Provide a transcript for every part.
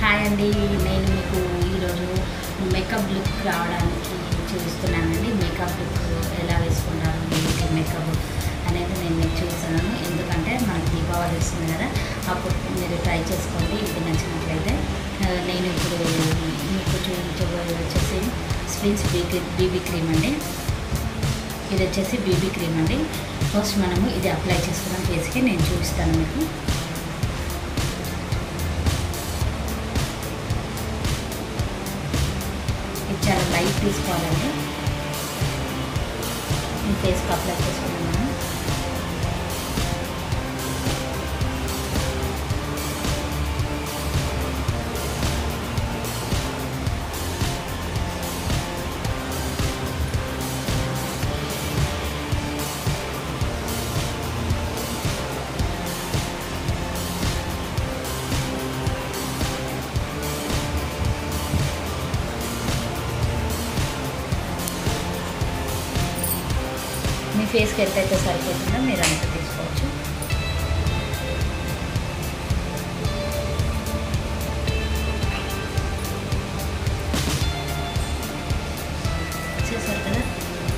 Hi అండి నేను మీకు ఈరోజు మేకప్ లుక్ రావడానికి చూస్తున్నానండి మేకప్ లుక్ ఎలా వేసుకుంటారు ఏంటి మేకప్ అనేది నేను మీకు చూస్తున్నాను ఎందుకంటే మనకి దీపావళి వస్తుంది కదా అప్పుడు మీరు ట్రై చేసుకోండి ఇది నచ్చినట్లయితే ఆ, నేను ఇప్పుడు మీకు చూపించబోయేది వచ్చేసి స్ప్రిన్స్ బీబీ బీబీ క్రీమ్ అండి ఇది వచ్చేసి బీబీ క్రీమ్ అండి ఫస్ట్ మనము ఇది అప్లై చేసుకున్నాం ఫేస్కి నేను చూపిస్తాను మీకు ఇది చాలా లైట్ తీసుకోవాలండి ఈ ఫేస్కి అప్లై చేసుకున్నాం మనం మీ ఫేస్కి ఎంతైతే సరిపోతుందో మీరు అంత తీసుకోవచ్చు చూసారు కదా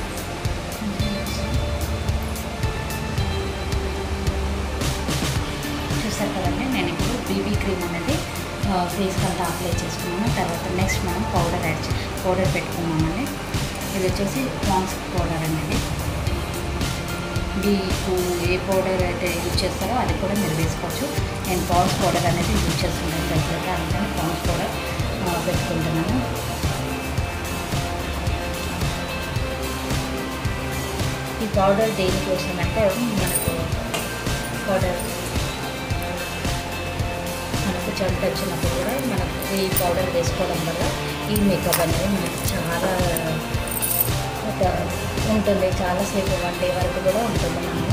చూసారు కదండి నేను ఇప్పుడు బీబీ క్రీమ్ అనేది ఫేస్కి అంతా అప్లై చేసుకున్నాను తర్వాత నెక్స్ట్ మనం పౌడర్ యాడ్ చే పౌడర్ పెట్టుకున్నామండి ఇది వచ్చేసి పాన్స్ పౌడర్ అనేది మీకు ఏ పౌడర్ అయితే యూజ్ చేస్తారో అది కూడా మీరు వేసుకోవచ్చు నేను పాన్స్ పౌడర్ అనేది యూజ్ చేస్తుంటాను రెగ్యులర్గా అందుకని పాన్స్ పౌడర్ ఆ, పెట్టుకుంటున్నాను ఈ పౌడర్ దేనికోసం అంటే మనకు పౌడర్ మనకు చెమట వచ్చినప్పుడు కూడా మనకు ఈ పౌడర్ వేసుకోవడం వల్ల ఈ మేకప్ అనేది మనకు చాలా ఒక ఉంటుంది చాలాసేపు వన్ డే వరకు కూడా ఉంటుంది మనము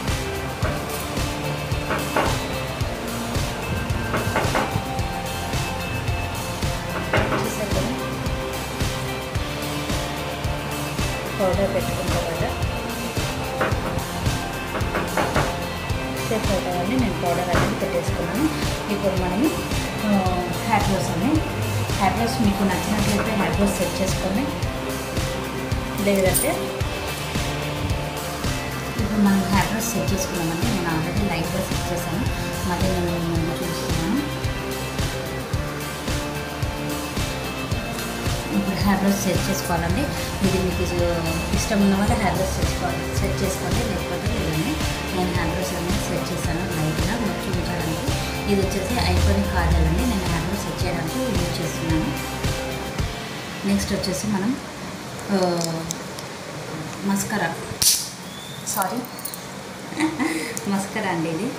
చూసారు కదా పౌడర్ పెట్టుకుంటాం కదా సేఫ్ అవుతాయని నేను పౌడర్ అనేది పెట్టేసుకున్నాను ఇప్పుడు మనము హ్యాట్ వాష్ అని హ్యాట్ వాష్ మీకు నచ్చినట్లయితే హ్యాట్ వాష్ సెట్ చేసుకొని లేదంటే ఇప్పుడు మనం హ్యాట్ వాష్ సెట్ చేసుకున్నామండి నేను ఆల్రెడీ లైట్గా సెట్ చేశాను మళ్ళీ నేను ముందు చూస్తున్నాను ఇప్పుడు హెయిర్ బ్రష్ సెట్ చేసుకోవాలండి ఇది మీకు ఇష్టం ఉన్న వాళ్ళు హెయిర్ బ్రష్ చేసుకోవాలి సెట్ చేసుకోండి లేకపోతే లేదండి నేను హెయిర్ బ్రష్ అనేది సెట్ చేశాను లైట్గా మీకు చూపించడానికి ఇది వచ్చేసి ఐకానిక్ కాజాలండి నేను హెయిర్ బ్రష్ సెట్ చేయడానికి యూజ్ చేస్తున్నాను నెక్స్ట్ వచ్చేసి మనం మస్కరా సారీ మస్కరా అండి ఇది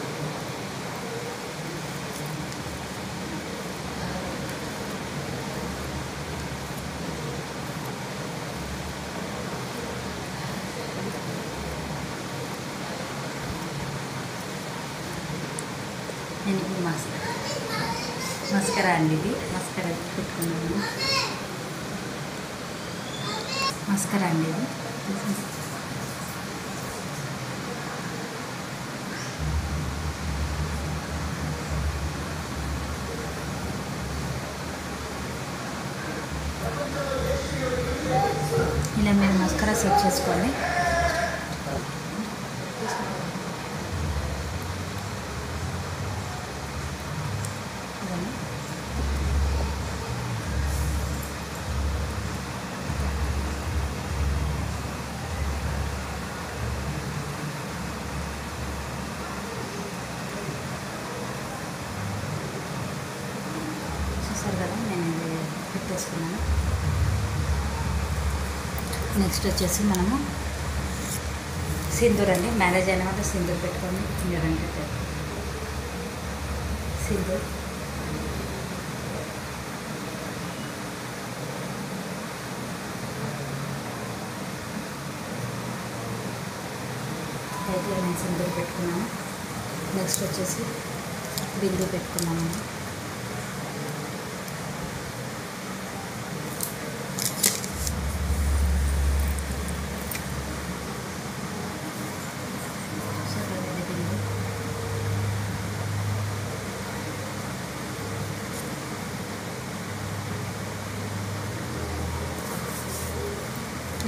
నేను ఇప్పుడు మస్ మస్కరా అండి ఇది మస్కరా పెట్టుకున్నాను మస్కరా అండి ఇది ఇలా మీరు మస్కరా సెట్ చేసుకోండి ఇదండి. చూసారు కదా నేను ఇది పెట్టేసుకున్నాను నెక్స్ట్ వచ్చేసి మనము సింధూర్ అండి మ్యారేజ్ అయిన వాళ్ళు సింధూర్ పెట్టుకొని లేదంటే సింధూర్ అయితే నేను సింధూర్ పెట్టుకున్నాను నెక్స్ట్ వచ్చేసి బిందు పెట్టుకున్నాను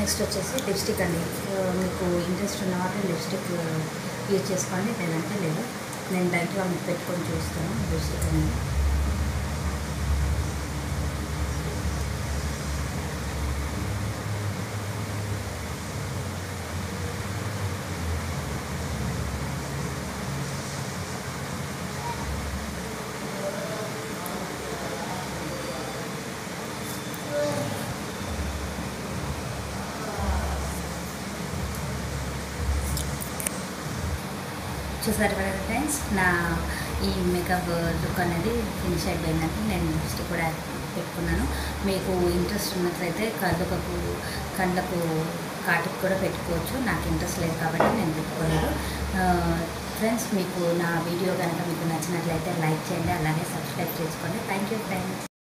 నెక్స్ట్ వచ్చేసి లిప్స్టిక్ అండి ఆ, మీకు ఇంట్రెస్ట్ ఉన్న వాళ్ళు లిప్స్టిక్ యూజ్ చేసుకోండి లేదంటే లేదు నేను డైరెక్ట్గా మీకు పెట్టుకొని చూస్తాను లిప్స్టిక్ అనేది చూసారు కదా ఫ్రెండ్స్ నా ఈ మేకప్ లుక్ అనేది ఫినిష్ అయిపోయిందంటే నేను లిప్స్టిక్ కూడా పెట్టుకున్నాను మీకు ఇంట్రెస్ట్ ఉన్నట్లయితే కళ్ళకు కళ్ళకు కాటుకు కూడా పెట్టుకోవచ్చు నాకు ఇంట్రెస్ట్ లేదు కాబట్టి నేను పెట్టుకోలేదు ఫ్రెండ్స్ మీకు నా వీడియో కనుక మీకు నచ్చినట్లయితే లైక్ చేయండి అలాగే సబ్స్క్రైబ్ చేసుకోండి థ్యాంక్ యూ ఫ్రెండ్స్